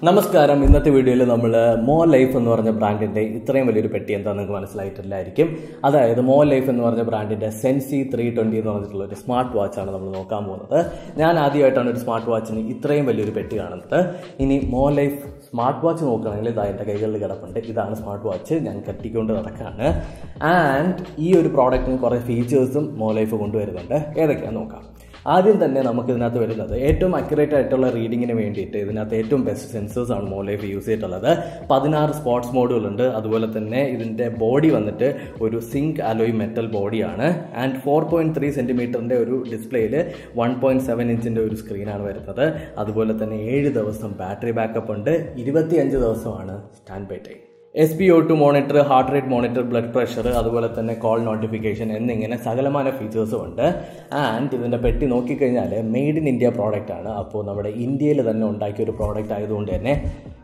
നമസ്കാരം ഇന്നത്തെ വീഡിയോയിൽ നമ്മൾ മോ ലൈഫ് എന്ന് പറഞ്ഞ ബ്രാൻഡിന്റെ ഇത്രയും വലിയൊരു പെട്ടി എന്താ നിങ്ങൾക്ക് മനസ്സിലായിട്ടില്ലായിരിക്കും അതായത് മോ ലൈഫ് എന്ന് പറഞ്ഞ ബ്രാൻഡിന്റെ സെൻസി ത്രീ ട്വന്റി എന്ന് പറഞ്ഞിട്ടുള്ള ഒരു സ്മാർട്ട് വാച്ചാണ് നമ്മൾ നോക്കാൻ പോകുന്നത് ഞാൻ ആദ്യമായിട്ടാണ് ഒരു സ്മാർട്ട് വാച്ചിന് ഇത്രയും വലിയൊരു പെട്ടി കാണുന്നത് ഇനി മോ ലൈഫ് സ്മാർട്ട് വാച്ച് നോക്കുകയാണെങ്കിൽ ഇതാ എൻ്റെ കൈകളിൽ കിടപ്പുണ്ട് ഇതാണ് സ്മാർട്ട് വാച്ച് ഞാൻ കെട്ടിക്കൊണ്ട് നടക്കുകയാണ് ആൻഡ് ഈ ഒരു പ്രോഡക്റ്റിന് കുറേ ഫീച്ചേഴ്സും മോ ലൈഫ് കൊണ്ടുവരുന്നുണ്ട് ഏതൊക്കെയാണെന്ന് നോക്കാം ആദ്യം തന്നെ നമുക്ക് ഇതിനകത്ത് വരുന്നത് ഏറ്റവും അക്യുറേറ്റ് ആയിട്ടുള്ള റീഡിങ്ങിന് വേണ്ടിയിട്ട് ഇതിനകത്ത് ഏറ്റവും ബെസ്റ്റ് സെൻസേഴ്സ് ആണ് മോലൈഫ് യൂസ് ചെയ്തിട്ടുള്ളത് പതിനാറ് സ്പോർട്സ് മോഡുകളുണ്ട് അതുപോലെ തന്നെ ഇതിൻ്റെ ബോഡി വന്നിട്ട് ഒരു സിങ്ക് അലോയ് മെറ്റൽ ബോഡിയാണ് ആൻഡ് ഫോർ പോയിന്റ് ത്രീ സെൻറ്റിമീറ്ററിൻ്റെ ഒരു ഡിസ്പ്ലേയിൽ വൺ പോയിന്റ് സെവൻ ഇഞ്ചിൻ്റെ ഒരു സ്ക്രീനാണ് വരുന്നത് അതുപോലെ തന്നെ ഏഴ് ദിവസം ബാറ്ററി ബാക്കപ്പ് ഉണ്ട് ഇരുപത്തിയഞ്ച് ദിവസമാണ് stand by time S P O two monitor heart rate monitor blood pressure അതുപോലെ തന്നെ കോൾ നോട്ടിഫിക്കേഷൻ എന്നിങ്ങനെ സകലമാന ഫീച്ചേഴ്സും ഉണ്ട് ആൻഡ് ഇതിൻ്റെ പെട്ടി നോക്കിക്കഴിഞ്ഞാൽ മെയ്ഡ് ഇൻ ഇന്ത്യ പ്രോഡക്റ്റ് ആണ് അപ്പോൾ നമ്മുടെ ഇന്ത്യയിൽ തന്നെ ഉണ്ടാക്കിയ ഒരു പ്രോഡക്റ്റ് ആയതുകൊണ്ട് തന്നെ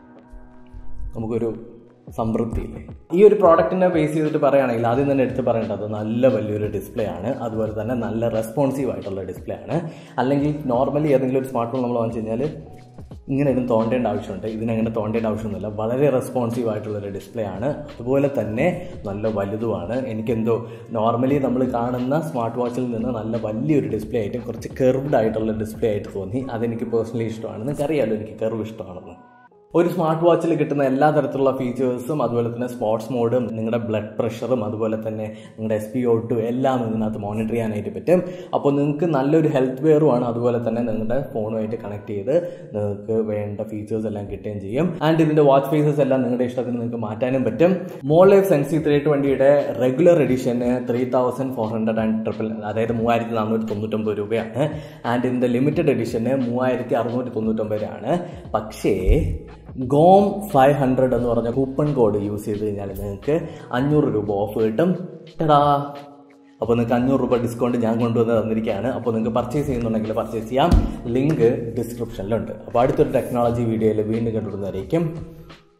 നമുക്കൊരു സംതൃപ്തിയില്ലേ ഈ ഒരു പ്രോഡക്റ്റിനെ ബേസ് ചെയ്തിട്ട് പറയുകയാണെങ്കിൽ ആദ്യം തന്നെ എടുത്ത് പറയേണ്ടത് നല്ല വലിയൊരു ഡിസ്പ്ലേ ആണ് അതുപോലെ തന്നെ നല്ല റെസ്പോൺസീവ് ആയിട്ടുള്ള ഡിസ്പ്ലേ ആണ് അല്ലെങ്കിൽ നോർമലി ഏതെങ്കിലും ഒരു സ്മാർട്ട് ഫോൺ നമ്മൾ വാങ്ങിച്ചു കഴിഞ്ഞാൽ ഇങ്ങനെ ഇതിന് തോണ്ടേണ്ട ആവശ്യമുണ്ട് ഇതിനങ്ങനെ തോണ്ടേണ്ട ആവശ്യമൊന്നുമില്ല വളരെ റെസ്പോൺസീവ് ആയിട്ടുള്ളൊരു ഡിസ്പ്ലേ ആണ് അതുപോലെ തന്നെ നല്ല വലുതുമാണ് എനിക്കെന്തോ നോർമലി നമ്മൾ കാണുന്ന സ്മാർട്ട് വാച്ചിൽ നിന്ന് നല്ല വലിയൊരു ഡിസ്പ്ലേ ആയിട്ട് കുറച്ച് കെർവ്ഡ് ആയിട്ടുള്ള ഡിസ്പ്ലേ ആയിട്ട് തോന്നി അതെനിക്ക് പേഴ്സണലി ഇഷ്ടമാണ് നിങ്ങൾക്ക് അറിയാമല്ലോ എനിക്ക് കെർവ് ഇഷ്ടമാണെന്ന് ഒരു സ്മാർട്ട് വാച്ചിൽ കിട്ടുന്ന എല്ലാ തരത്തിലുള്ള ഫീച്ചേഴ്സും അതുപോലെ തന്നെ സ്പോർട്സ് മോഡും നിങ്ങളുടെ ബ്ലഡ് പ്രഷറും അതുപോലെ തന്നെ നിങ്ങളുടെ എസ് പി ഒ ടു എല്ലാം ഇതിനകത്ത് മോണിറ്റർ ചെയ്യാനായിട്ട് പറ്റും അപ്പോൾ നിങ്ങൾക്ക് നല്ലൊരു ഹെൽത്ത് വെയറുമാണ് അതുപോലെ തന്നെ നിങ്ങളുടെ ഫോണുമായിട്ട് കണക്ട് ചെയ്ത് നിങ്ങൾക്ക് വേണ്ട ഫീച്ചേഴ്സ് എല്ലാം കിട്ടുകയും ചെയ്യും ആൻഡ് ഇതിന്റെ വാച്ച് ഫേസസ് എല്ലാം നിങ്ങളുടെ ഇഷ്ടത്തിന് നിങ്ങൾക്ക് മാറ്റാനും പറ്റും മോൾ ലൈഫ് സെൻസി ത്രീ ട്വന്റിയുടെ റെഗുലർ എഡിഷന് three thousand four hundred and triple അതായത് മൂവായിരത്തി നാനൂറ്റി തൊണ്ണൂറ്റൊമ്പത് രൂപയാണ് ആൻഡ് ഇതിന്റെ ലിമിറ്റഡ് എഡിഷന് മൂവായിരത്തി അറുന്നൂറ്റി തൊണ്ണൂറ്റൊമ്പത് രൂപയാണ് പക്ഷേ ഗോം ഫൈവ് ഹൺഡ്രഡ് എന്ന് പറഞ്ഞ കൂപ്പൺ കോഡ് യൂസ് ചെയ്ത് കഴിഞ്ഞാൽ നിങ്ങൾക്ക് അഞ്ഞൂറ് രൂപ ഓഫ് കിട്ടും എടാ അപ്പോൾ നിങ്ങൾക്ക് അഞ്ഞൂറ് രൂപ ഡിസ്കൗണ്ട് ഞാൻ കൊണ്ടുവന്ന് തന്നിരിക്കുകയാണ് അപ്പോൾ നിങ്ങൾക്ക് പർച്ചേസ് ചെയ്യുന്നുണ്ടെങ്കിൽ പർച്ചേസ് ചെയ്യാം ലിങ്ക് ഡിസ്ക്രിപ്ഷനിലുണ്ട് അപ്പോൾ അടുത്തൊരു ടെക്നോളജി വീഡിയോയിൽ വീണ്ടും കണ്ടുവരുന്നതായിരിക്കും